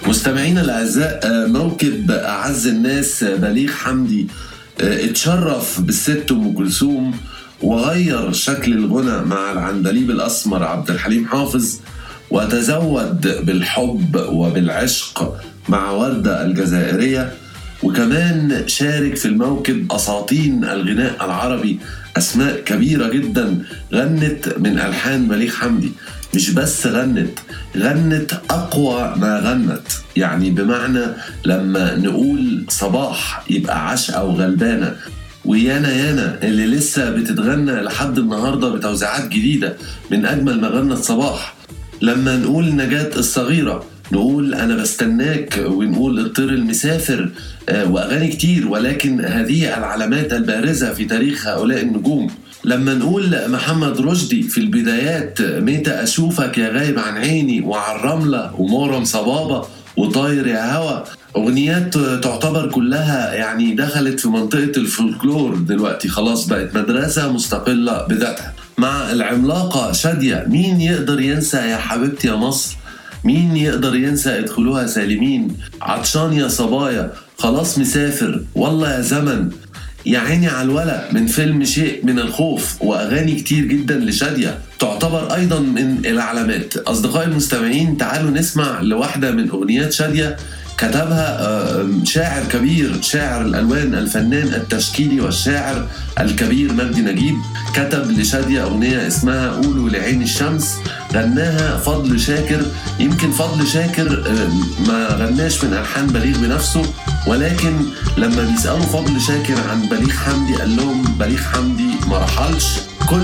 مستمعينا الاعزاء آه، موكب اعز الناس آه، بليغ حمدي آه، اتشرف بالست ام كلثوم وغير شكل الغنى مع العندليب الاسمر عبد الحليم حافظ وتزود بالحب وبالعشق مع ورده الجزائريه وكمان شارك في الموكب اساطين الغناء العربي اسماء كبيره جدا غنت من الحان بليغ حمدي مش بس غنت غنت اقوى ما غنت يعني بمعنى لما نقول صباح يبقى عشقه وغلبانه ويانا يانا اللي لسه بتتغنى لحد النهارده بتوزيعات جديده من اجمل ما غنت صباح لما نقول نجاة الصغيرة نقول أنا بستناك ونقول الطير المسافر آه، وأغاني كتير ولكن هذه العلامات البارزة في تاريخ هؤلاء النجوم لما نقول محمد رشدي في البدايات متى أشوفك يا غايب عن عيني وعلى الرملة ومورم صبابة وطاير يا هوا أغنيات تعتبر كلها يعني دخلت في منطقة الفولكلور دلوقتي خلاص بقت مدرسة مستقلة بذاتها مع العملاقة شادية مين يقدر ينسى يا حبيبتي يا مصر مين يقدر ينسى ادخلوها سالمين عطشان يا صبايا خلاص مسافر والله يا زمن يا عيني على الولا من فيلم شيء من الخوف واغاني كتير جدا لشاديه تعتبر ايضا من العلامات اصدقائي المستمعين تعالوا نسمع لواحده من اغنيات شاديه كتبها آه، شاعر كبير شاعر الالوان الفنان التشكيلي والشاعر الكبير مجدي نجيب كتب لشاديه اغنيه اسمها قولوا لعين الشمس غناها فضل شاكر يمكن فضل شاكر آه، ما غناش من الحان بليغ بنفسه ولكن لما بيسالوا فضل شاكر عن بليغ حمدي قال لهم بليغ حمدي ما رحلش